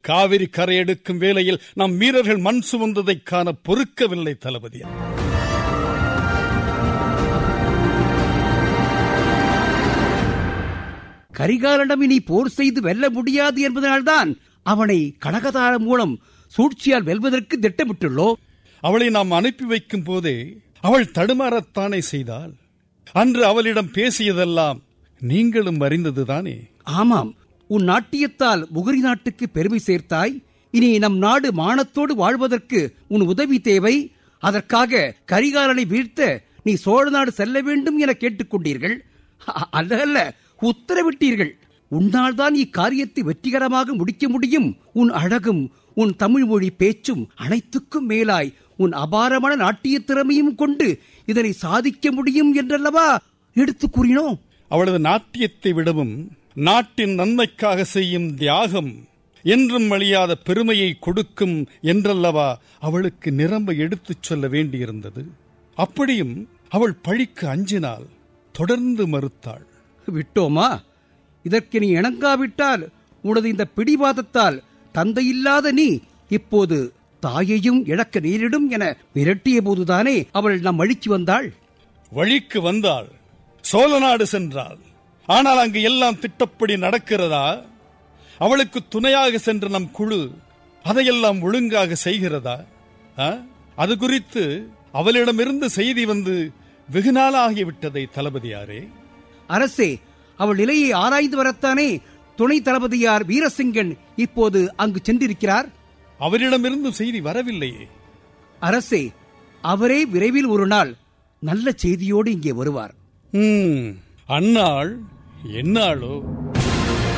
காவிரி கரையெடுக்கும் வேளையில் நம் வீரர்கள் மண் சுமந்ததைக் காண பொறுக்கவில்லை தளபதி கரிகாலனிடம் இனி போர் செய்து வெல்ல முடியாது என்பதனால்தான் அவனை கனகதாரம் மூலம் சூழ்ச்சியால் வெல்வதற்கு திட்டமிட்டுள்ளோம் அவளை நாம் அனுப்பி வைக்கும் போதே அவள் தடுமாறத்தானே செய்தாள் அன்று அவளிடம் பேசியதெல்லாம் நீங்களும் அறிந்ததுதானே ஆமாம் உன் நாட்டியத்தால் முகரி நாட்டுக்கு பெருமை சேர்த்தாய் இனி நம் நாடு மானத்தோடு வாழ்வதற்கு உன் உதவி தேவை அதற்காக கரிகாலனை வீழ்த்த நீ சோழ நாடு செல்ல வேண்டும் என கேட்டுக்கொண்டீர்கள் அ- அல்ல அல்ல உத்தரவிட்டீர்கள் உன்னால் தான் இக்காரியத்தை வெற்றிகரமாக முடிக்க முடியும் உன் அழகும் உன் தமிழ் மொழி பேச்சும் அனைத்துக்கும் மேலாய் உன் அபாரமான நாட்டிய திறமையும் கொண்டு இதனை சாதிக்க முடியும் என்றல்லவா எடுத்துக் கூறினோம் அவளது நாட்டியத்தை விடவும் நாட்டின் நன்மைக்காக செய்யும் தியாகம் என்றும் அழியாத பெருமையை கொடுக்கும் என்றல்லவா அவளுக்கு நிரம்ப எடுத்துச் சொல்ல வேண்டியிருந்தது அப்படியும் அவள் பழிக்கு அஞ்சினால் தொடர்ந்து மறுத்தாள் விட்டோமா இதற்கு நீ இணங்காவிட்டால் உனது இந்த பிடிவாதத்தால் தந்தையில்லாத நீ இப்போது தாயையும் இழக்க நேரிடும் என விரட்டிய போதுதானே அவள் நம் அழிச்சு வந்தாள் வழிக்கு வந்தாள் சோழ நாடு சென்றாள் ஆனால் அங்கு எல்லாம் திட்டப்படி நடக்கிறதா அவளுக்கு துணையாக சென்ற நம் குழு அதையெல்லாம் ஒழுங்காக செய்கிறதா ஆ? அது குறித்து அவளிடமிருந்து செய்தி வந்து வெகு நாளாகிவிட்டதை தளபதியாரே அரசே அவள் நிலையை ஆராய்ந்து வரத்தானே துணை தளபதியார் வீரசிங்கன் இப்போது அங்கு சென்றிருக்கிறார் அவரிடமிருந்து செய்தி வரவில்லையே அரசே அவரே விரைவில் ஒரு நாள் நல்ல செய்தியோடு இங்கே வருவார் ம், அந்நாள் என்னாளோ